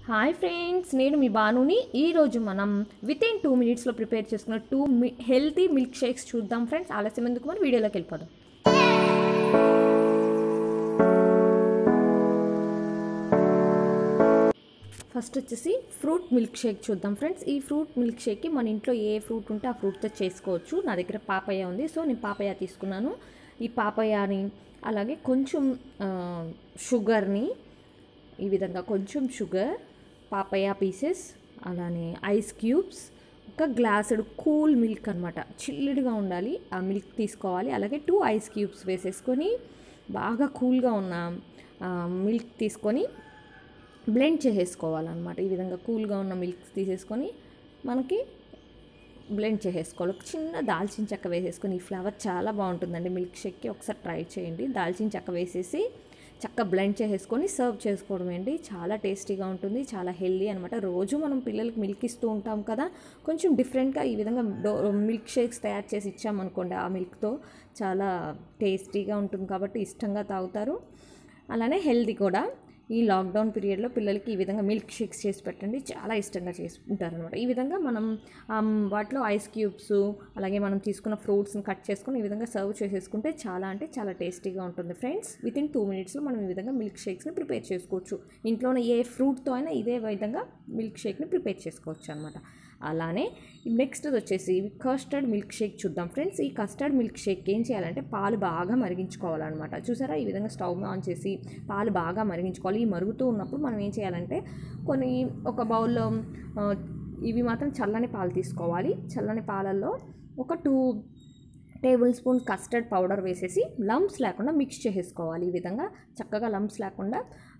hi friends నేను మీ బానుని ఈరోజు మనం విత్ ఇన్ టూ మినిట్స్లో ప్రిపేర్ చేసుకున్న టూ హెల్తీ మిల్క్ షేక్స్ చూద్దాం ఫ్రెండ్స్ ఆలస్యం ఎందుకు మరి వీడియోలోకి వెళ్ళిపోదాం ఫస్ట్ వచ్చేసి ఫ్రూట్ మిల్క్ షేక్ చూద్దాం ఫ్రెండ్స్ ఈ ఫ్రూట్ మిల్క్ షేక్కి మన ఇంట్లో ఏ ఫ్రూట్ ఉంటే ఆ ఫ్రూట్తో చేసుకోవచ్చు నా దగ్గర పాపయ్య ఉంది సో నేను పాపయ్య తీసుకున్నాను ఈ పాపయ్యని అలాగే కొంచెం ఆ, షుగర్ని ఈ విధంగా కొంచెం షుగర్ పాపయ్య పీసెస్ అలానే ఐస్ క్యూబ్స్ ఒక గ్లాసుడు కూల్ మిల్క్ అనమాట చిల్లుడుగా ఉండాలి ఆ మిల్క్ తీసుకోవాలి అలాగే టూ ఐస్ క్యూబ్స్ వేసేసుకొని బాగా కూల్గా ఉన్న ఆ, మిల్క్ తీసుకొని బ్లెండ్ చేసేసుకోవాలన్నమాట ఈ విధంగా కూల్గా ఉన్న మిల్క్ తీసేసుకొని మనకి బ్లెండ్ చేసేసుకోవాలి ఒక చిన్న దాల్చిన చెక్క వేసేసుకొని ఈ ఫ్లేవర్ చాలా బాగుంటుందండి మిల్క్ షేక్కి ఒకసారి ట్రై చేయండి దాల్చిన చెక్క వేసేసి చక్క బ్లెండ్ చేసేసుకొని సర్వ్ చేసుకోవడం అండి చాలా టేస్టీగా ఉంటుంది చాలా హెల్దీ అనమాట రోజు మనం పిల్లలకి మిల్క్ ఇస్తూ ఉంటాం కదా కొంచెం డిఫరెంట్గా ఈ విధంగా డో మిల్క్ షేక్స్ తయారు చేసి ఇచ్చామనుకోండి ఆ మిల్క్తో చాలా టేస్టీగా ఉంటుంది కాబట్టి ఇష్టంగా తాగుతారు అలానే హెల్దీ కూడా ఈ లాక్డౌన్ పీరియడ్లో పిల్లలకి ఈ విధంగా మిల్క్ షేక్స్ చేసి పెట్టండి చాలా ఇష్టంగా చేసుకుంటారు అనమాట ఈ విధంగా మనం ఆమ్, వాటిలో ఐస్ క్యూబ్స్ అలాగే మనం తీసుకున్న ఫ్రూట్స్ని కట్ చేసుకొని ఈ విధంగా సర్వ్ చేసేసుకుంటే చాలా అంటే చాలా టేస్టీగా ఉంటుంది ఫ్రెండ్స్ విత్ ఇన్ టూ మినిట్స్లో మనం ఈ విధంగా మిల్క్ షేక్స్ని ప్రిపేర్ చేసుకోవచ్చు ఇంట్లోనే ఏ ఫ్రూట్తో అయినా ఇదే విధంగా మిల్క్ షేక్ని ప్రిపేర్ చేసుకోవచ్చు అనమాట అలానే నెక్స్ట్ వచ్చేసి కస్టర్డ్ మిల్క్ షేక్ చూద్దాం ఫ్రెండ్స్ ఈ కస్టర్డ్ మిల్క్ షేక్ ఏం చేయాలంటే పాలు బాగా మరిగించుకోవాలన్నమాట చూసారా ఈ విధంగా స్టవ్ ఆన్ చేసి పాలు బాగా మరిగించుకోవాలి ఈ మరుగుతూ ఉన్నప్పుడు మనం ఏం చేయాలంటే కొన్ని ఒక బౌల్లో ఆ, ఇవి మాత్రం చల్లని పాలు తీసుకోవాలి చల్లని పాలల్లో ఒక two tablespoon custard powder వేసేసి లంప్స్ లేకుండా మిక్స్ చేసేసుకోవాలి ఈ విధంగా చక్కగా లంప్స్ లేకుండా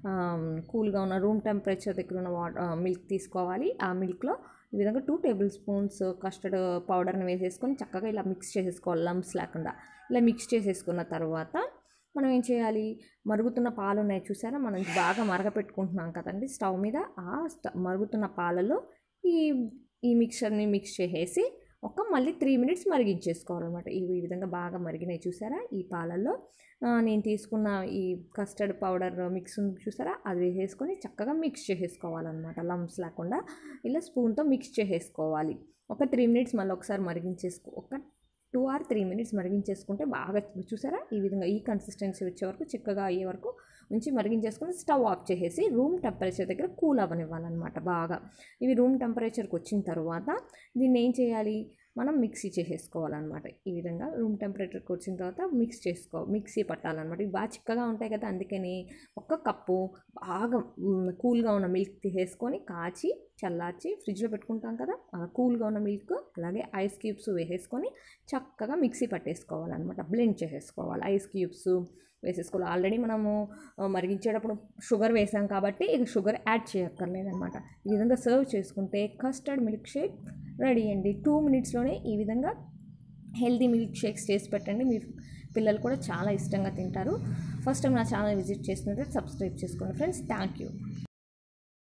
కూల్గా ఉన్న రూమ్ టెంపరేచర్ దగ్గర ఉన్న వాటర్ మిల్క్ తీసుకోవాలి ఆ మిల్క్లో ఈ విధంగా టూ టేబుల్ స్పూన్స్ కస్టర్డ్ పౌడర్ని వేసేసుకొని చక్కగా ఇలా మిక్స్ చేసేసుకోవాలి లంప్స్ లేకుండా ఇలా మిక్స్ చేసేసుకున్న తర్వాత మనం ఏం చేయాలి మరుగుతున్న పాలు ఉన్నాయి చూసారా మనం బాగా మరగపెట్టుకుంటున్నాం కదండి స్టవ్ మీద ఆ స్ట మరుగుతున్న పాలలో ఈ ఈ మిక్చర్ని మిక్స్ చేసేసి ఒక మళ్ళీ త్రీ మినిట్స్ మరిగించేసుకోవాలన్నమాట ఈ ఈ విధంగా బాగా మరిగినాయి చూసారా ఈ పాలల్లో ఆ, నేను తీసుకున్న ఈ కస్టర్డ్ పౌడర్ మిక్స్ ఉంది చూసారా అది వేసేసుకొని చక్కగా మిక్స్ చేసేసుకోవాలన్నమాట లంప్స్ లేకుండా ఇలా స్పూన్తో మిక్స్ చేసేసుకోవాలి ఒక త్రీ మినిట్స్ మళ్ళీ ఒకసారి మరిగించేసుకో ఒక టూ ఆర్ త్రీ మినిట్స్ మరిగించేసుకుంటే బాగా చూసారా ఈ విధంగా ఈ కన్సిస్టెన్సీ వచ్చే వరకు చిక్కగా అయ్యే వరకు ఉంచి మరిగించేసుకొని స్టవ్ ఆఫ్ చేసేసి రూమ్ టెంపరేచర్ దగ్గర కూల్ అవ్వనివ్వాలన్నమాట బాగా ఇవి రూమ్ టెంపరేచర్కి వచ్చిన తర్వాత దీన్ని ఏం చేయాలి మనం మిక్సీ చేసేసుకోవాలన్నమాట ఈ విధంగా రూమ్ టెంపరేచర్కి వచ్చిన తర్వాత మిక్స్ చేసుకో మిక్సీ పట్టాలన్నమాట ఇవి బాగా చిక్కగా ఉంటాయి కదా అందుకని ఒక కప్పు బాగా మ్, కూల్గా ఉన్న మిల్క్ తీసేసుకొని కాచి చల్లార్చి ఫ్రిడ్జ్లో పెట్టుకుంటాం కదా ఆ కూల్గా ఉన్న మిల్క్ అలాగే ఐస్ క్యూబ్స్ వేసేసుకొని చక్కగా మిక్సీ పట్టేసుకోవాలన్నమాట బ్లెండ్ చేసేసుకోవాలి ఐస్ క్యూబ్స్ వేసేసుకోవాలి ఆల్రెడీ మనము ఆ, మరిగించేటప్పుడు షుగర్ వేసాం కాబట్టి ఇక షుగర్ యాడ్ చేయక్కర్లేదన్నమాట ఈ విధంగా సర్వ్ చేసుకుంటే కస్టర్డ్ మిల్క్ షేక్ రెడీ అండి టూ మినిట్స్లోనే ఈ విధంగా హెల్తీ మిల్క్ షేక్స్ చేసి పెట్టండి మీ పిల్లలు కూడా చాలా ఇష్టంగా తింటారు ఫస్ట్ టైం నా ఛానల్ విజిట్ చేసినట్లయితే సబ్స్క్రైబ్ చేసుకోండి ఫ్రెండ్స్ థ్యాంక్ యూ